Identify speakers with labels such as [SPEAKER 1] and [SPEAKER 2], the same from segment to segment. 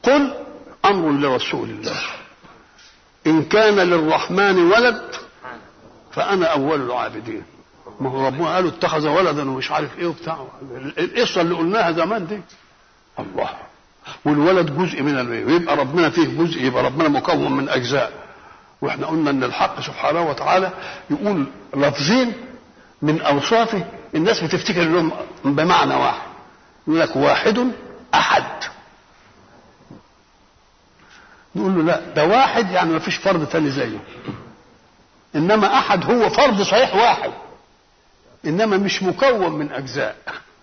[SPEAKER 1] قل امر لرسول الله ان كان للرحمن ولد فانا اول العابدين ما هو ربنا قالوا اتخذ ولدا ومش عارف ايه وبتاع القصه اللي قلناها زمان دي الله والولد جزء من البيت ويبقى ربنا فيه جزء يبقى ربنا مكون من اجزاء واحنا قلنا ان الحق سبحانه وتعالى يقول لفظين من اوصافه الناس بتفتكر لهم بمعنى واحد يقول لك واحد احد نقول له لا ده واحد يعني ما فيش فرد ثاني زيه انما احد هو فرد صحيح واحد انما مش مكون من اجزاء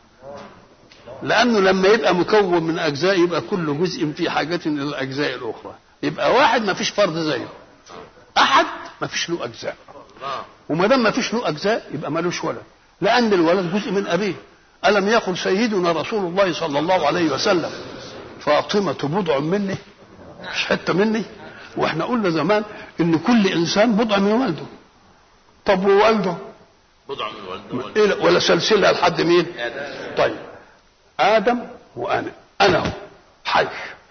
[SPEAKER 1] لانه لما يبقى مكون من اجزاء يبقى كل جزء فيه حاجات الى الاجزاء الاخرى يبقى واحد ما فيش فرد زيه احد ما فيش له اجزاء وما دام ما فيش له اجزاء يبقى ملوش ولد لان الولد جزء من ابيه الم يقل سيدنا رسول الله صلى الله عليه وسلم فاطمه بضع مني مش حته مني واحنا قلنا زمان ان كل انسان بضع من والده طب ووالده
[SPEAKER 2] بضع من والده
[SPEAKER 1] إيه ولا سلسله لحد مين طيب ادم وانا انا هو حي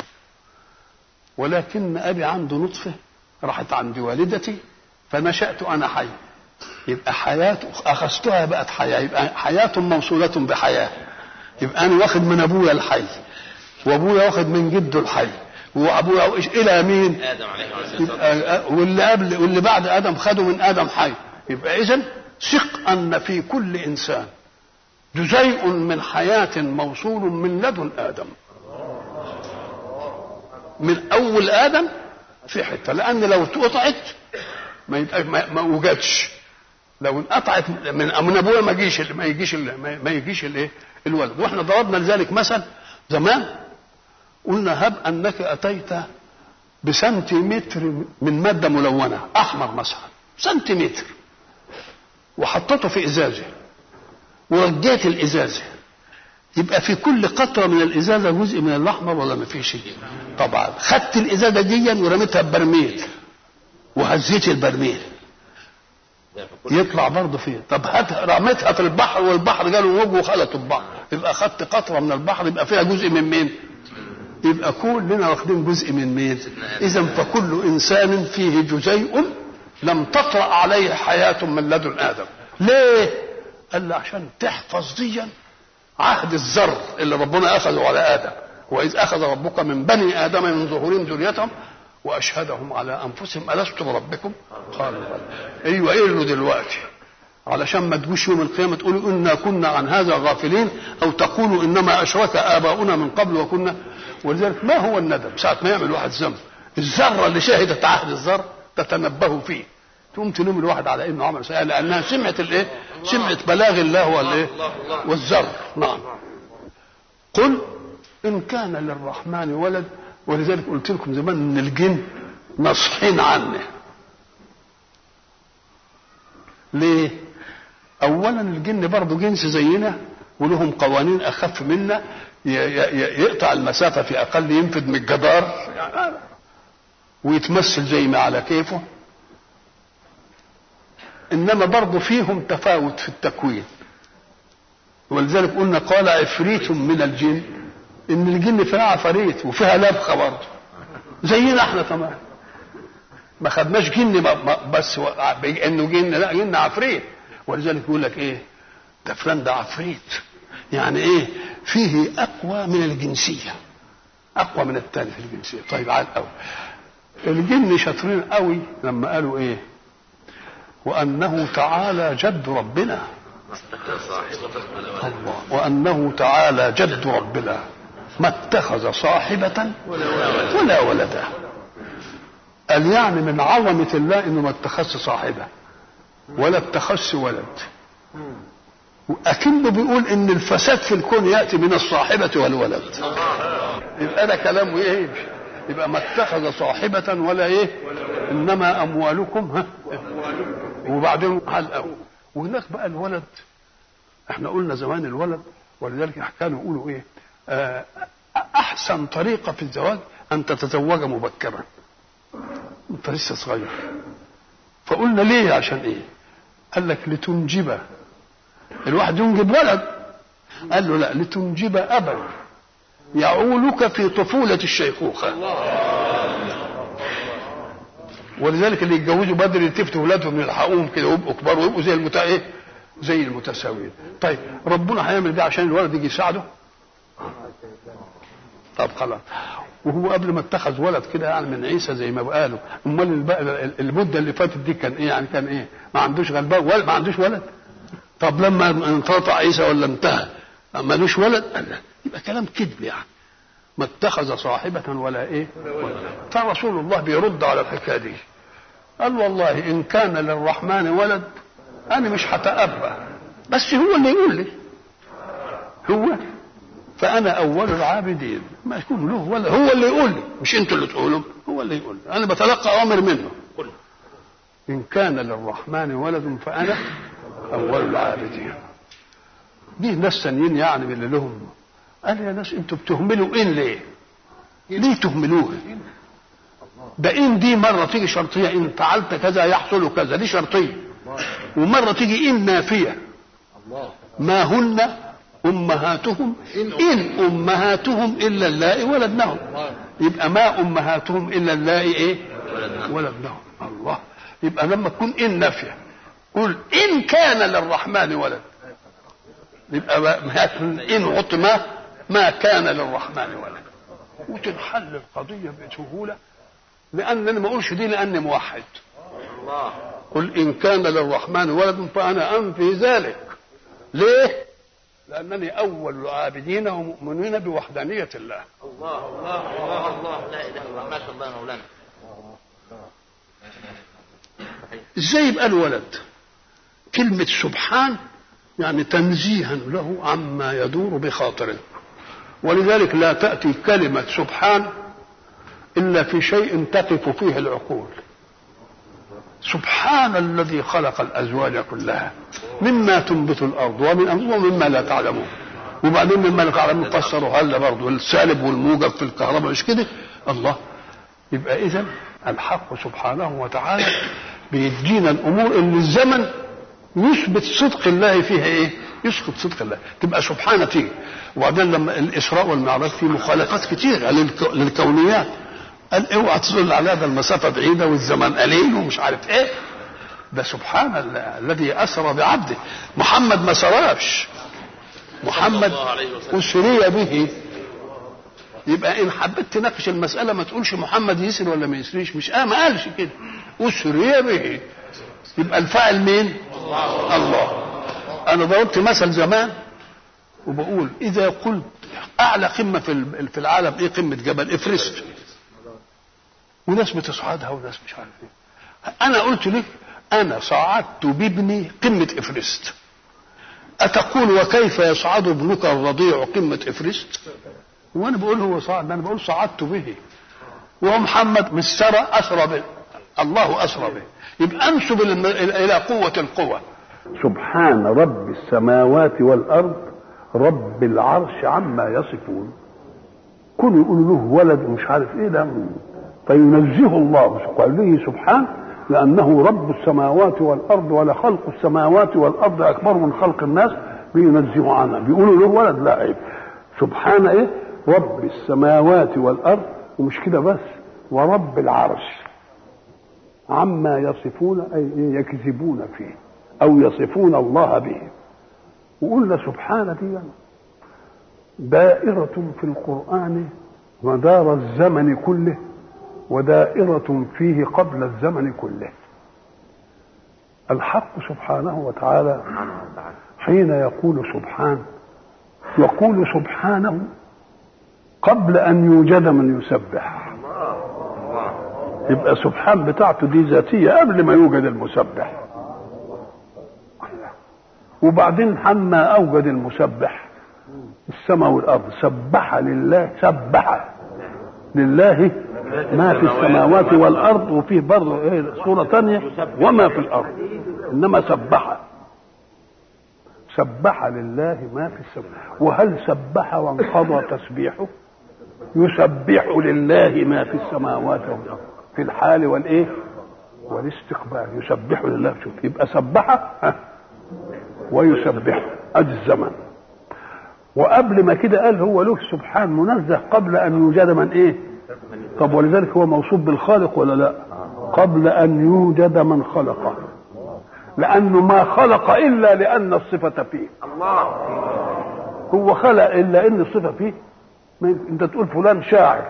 [SPEAKER 1] ولكن ابي عنده نطفه راحت عند والدتي فنشات انا حي يبقى حياة أخذتها بقت حياة يبقى حياة موصولة بحياة يبقى أنا واخد من أبويا الحي وأبويا واخد من جده الحي وأبويا إيش إلى مين؟
[SPEAKER 2] ادم عليه الصلاه والسلام
[SPEAKER 1] يبقى واللي قبل واللي بعد آدم خدوا من آدم حي يبقى إذا ثق أن في كل إنسان جزيء من حياة موصول من لدن آدم من أول آدم في حتة لأن لو اتقطعت ما يبقى ما, ما وجدش لو انقطعت من من ابويا ما يجيش ما يجيش ما يجيش الايه الولد واحنا ضربنا لذلك مثل زمان قلنا هب انك اتيت بسنتيمتر من ماده ملونه احمر مثلا سنتيمتر وحطيته في ازازه ورجيت الازازه يبقى في كل قطره من الازازه جزء من الاحمر ولا ما فيش طبعا خدت الازازه دي ورميتها ببرميل وهزيت البرميل يطلع برضه فيه طب هات رميتها في البحر والبحر جاله موج وخلط البحر يبقى خدت قطره من البحر يبقى فيها جزء من مين؟ يبقى كلنا واخدين جزء من مين؟ اذا فكل انسان فيه جزيء لم تطرا عليه حياه من لدن ادم ليه؟ قال لي عشان تحفظ ديا عهد الذر اللي ربنا اخذه على ادم واذ اخذ ربك من بني ادم من ظهورهم ذريتهم واشهدهم على انفسهم الست بربكم قالوا بلى ايوه ايه له دلوقتي علشان ما تجوش يوم القيامه تقولوا انا كنا عن هذا غافلين او تقولوا انما اشرك اباؤنا من قبل وكنا ولذلك ما هو الندم ساعه ما يعمل واحد ذنب الذره اللي شهدت عهد الذر تتنبه فيه تقوم تلوم الواحد على انه عمل سيئه لانها سمعت الايه؟ سمعت بلاغ الله والايه؟ والذر نعم قل ان كان للرحمن ولد ولذلك قلت لكم زمان ان الجن نصحين عنه ليه اولا الجن برضه جنس زينا ولهم قوانين اخف منا يقطع المسافه في اقل ينفذ من الجدار ويتمثل زي ما على كيفه انما برضه فيهم تفاوت في التكوين ولذلك قلنا قال عفريت من الجن ان الجن فيها عفاريت وفيها لبخه برضه زينا احنا كمان ما خدناش جن بس انه جن لا جن عفريت ولذلك يقول لك ايه ده فلان ده عفريت يعني ايه فيه اقوى من الجنسيه اقوى من الثاني في الجنسيه طيب عال قوي الجن شاطرين قوي لما قالوا ايه وانه تعالى جد ربنا الله وانه تعالى جد ربنا ما اتخذ صاحبة ولا ولدا قال يعني من عظمة الله انه ما اتخذش صاحبة ولا اتخذش ولد أكنه بيقول ان الفساد في الكون ياتي من الصاحبة والولد يبقى ده كلامه ايه يبقى ما اتخذ صاحبة ولا ايه انما اموالكم ها وبعدين على وهناك بقى الولد احنا قلنا زمان الولد ولذلك كانوا يقولوا ايه آه احسن طريقه في الزواج ان تتزوج مبكرا انت لسه صغير فقلنا ليه عشان ايه قال لك لتنجب الواحد ينجب ولد قال له لا لتنجب ابا يعولك في طفولة الشيخوخة ولذلك اللي يتجوزوا بدري يلتفتوا ولادهم يلحقوهم كده ويبقوا كبار ويبقوا زي المتا ايه؟ زي المتساويين. طيب ربنا هيعمل ده عشان الولد يجي يساعده؟ طب خلاص وهو قبل ما اتخذ ولد كده يعني من عيسى زي ما قالوا امال البقى المده اللي فاتت دي كان ايه يعني كان ايه؟ ما عندوش غلبان ولا ما عندوش ولد؟ طب لما انقطع عيسى ولا انتهى مالوش ولد؟ قال لا يبقى كلام كذب يعني ما اتخذ صاحبة ولا ايه؟ فرسول الله بيرد على الحكايه دي قال والله ان كان للرحمن ولد انا مش هتأبى بس هو اللي يقول لي هو فانا اول العابدين ما يكون له ولا هو اللي يقول لي مش انتوا اللي تقولوا هو اللي يقول لي انا بتلقى اوامر منه
[SPEAKER 2] قل
[SPEAKER 1] ان كان للرحمن ولد فانا اول العابدين دي ناس ثانيين يعني من اللي لهم قال يا ناس انتوا بتهملوا ان ليه ليه تهملوها ده ان دي مره تيجي شرطيه ان فعلت كذا يحصل كذا دي شرطيه ومره تيجي ان نافيه ما هن امهاتهم ان امهاتهم الا اللائي ولدنهم يبقى ما امهاتهم الا اللائي ايه ولدنهم الله يبقى لما تكون ان نافيه قل ان كان للرحمن ولد يبقى ما ما- ان حط ما ما كان للرحمن ولد وتنحل القضيه بسهوله لان انا ما اقولش دي لاني موحد
[SPEAKER 2] الله
[SPEAKER 1] قل ان كان للرحمن ولد فانا انفي ذلك ليه لانني اول العابدين ومؤمنين بوحدانيه الله
[SPEAKER 2] الله الله الله الله لا اله الا الله ما شاء الله يا مولانا
[SPEAKER 1] ازاي يبقى له ولد كلمه سبحان يعني تنزيها له عما يدور بخاطره ولذلك لا تاتي كلمه سبحان الا في شيء تقف فيه العقول سبحان الذي خلق الازواج كلها مما تنبت الارض ومن انفسهم ومما لا تعلمون وبعدين مما لا تعلمون فسروا هلا برضه السالب والموجب في الكهرباء مش كده الله يبقى اذا الحق سبحانه وتعالى بيدينا الامور اللي الزمن يثبت صدق الله فيها ايه؟ يسقط صدق الله تبقى سبحانه تيجي وبعدين لما الاسراء والمعراج في مخالفات كتيره للك- للكونيات قال اوعى تظن على هذا المسافه بعيده والزمان قليل ومش عارف ايه ده سبحان الله الذي اسرى بعبده محمد ما سراش محمد
[SPEAKER 2] الله عليه وسلم.
[SPEAKER 1] اسري به يبقى ان حبيت تناقش المساله ما تقولش محمد يسري ولا ما يسريش مش اه ما قالش كده اسري به يبقى الفاعل مين الله, الله. انا ضربت مثل زمان وبقول اذا قلت اعلى قمه في ال- في العالم ايه قمه جبل افرست وناس بتصعدها وناس مش عارف ايه انا قلت لك انا صعدت بابني قمه افرست اتقول وكيف يصعد ابنك الرضيع قمه افرست وانا بقول هو صعد انا بقول صعدت به ومحمد مش سرى اسرى به الله اسرى به يبقى انسب الم- الى قوه القوى سبحان رب السماوات والارض رب العرش عما يصفون كل يقولوا له ولد ومش عارف ايه ده فينزه الله قوله سبحان لانه رب السماوات والارض ولخلق السماوات والارض اكبر من خلق الناس بينزه عنها بيقولوا له ولد لا عيب سبحان ايه رب السماوات والارض ومش كده بس ورب العرش عما يصفون اي إيه يكذبون فيه او يصفون الله به وقلنا سبحان دي دائرة في القرآن مدار الزمن كله ودائرة فيه قبل الزمن كله الحق سبحانه وتعالى حين يقول سبحان يقول سبحانه قبل أن يوجد من يسبح يبقى سبحان بتاعته دي ذاتية قبل ما يوجد المسبح وبعدين حما أوجد المسبح السماء والأرض سبح لله سبح لله ما في السماوات والأرض وفيه برضه إيه سورة ثانية وما في الأرض إنما سبح سبح لله ما في السماء وهل سبح وانقضى تسبيحه يسبح لله ما في السماوات والأرض في الحال والإيه والاستقبال يسبح لله شوف يبقى سبح ها، ويسبح ادي الزمن وقبل ما كده قال هو له سبحان منزه قبل ان يوجد من ايه طب ولذلك هو موصوف بالخالق ولا لا قبل ان يوجد من خلقه لانه ما خلق الا لان الصفه فيه
[SPEAKER 2] الله
[SPEAKER 1] هو خلق الا ان الصفه فيه ما ي- انت تقول فلان شاعر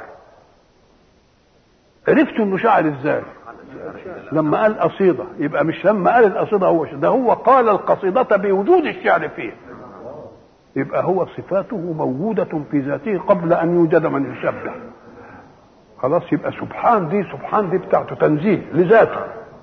[SPEAKER 1] عرفت انه شاعر ازاي لما قال قصيده يبقى مش لما قال القصيده هو ش- ده هو قال القصيده بوجود الشعر فيه يبقى هو صفاته موجودة في ذاته قبل أن يوجد من يشبه خلاص يبقى سبحان دي سبحان دي بتاعته تنزيه لذاته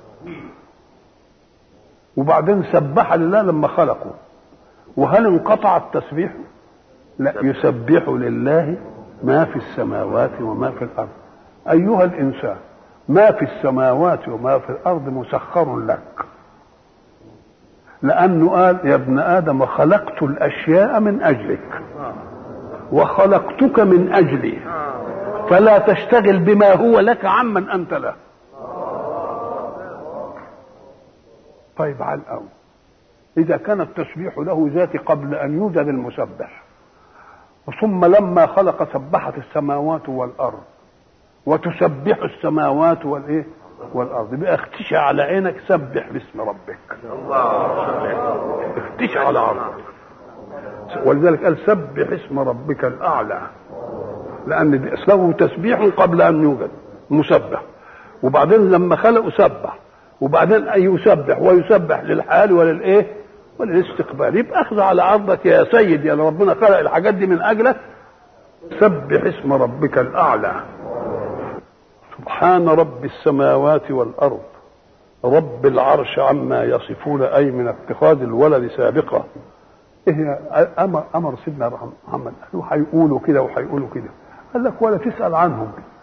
[SPEAKER 1] وبعدين سبح لله لما خلقه وهل انقطع التسبيح لا يسبح لله ما في السماوات وما في الأرض أيها الإنسان ما في السماوات وما في الأرض مسخر لك لأنه قال يا ابن آدم خلقت الأشياء من أجلك وخلقتك من أجلي فلا تشتغل بما هو لك عمن أنت له طيب على الأول إذا كان التسبيح له ذاتي قبل أن يوجد المسبح ثم لما خلق سبحت السماوات والأرض وتسبح السماوات والإيه والأرض بقى اختشى على عينك سبح باسم ربك اختشى على عرضك ولذلك قال سبح اسم ربك الأعلى لأن دي له تسبيح قبل أن يوجد مسبح وبعدين لما خلقه سبح وبعدين أن يسبح ويسبح للحال وللإيه وللاستقبال يبقى أخذ على عرضك يا سيد يا ربنا خلق الحاجات دي من أجلك سبح اسم ربك الأعلى سبحان رب السماوات والأرض رب العرش عما يصفون أي من اتخاذ الولد سابقة إيه أمر أمر سيدنا محمد قالوا هيقولوا كده وهيقولوا كده قال لك ولا تسأل عنهم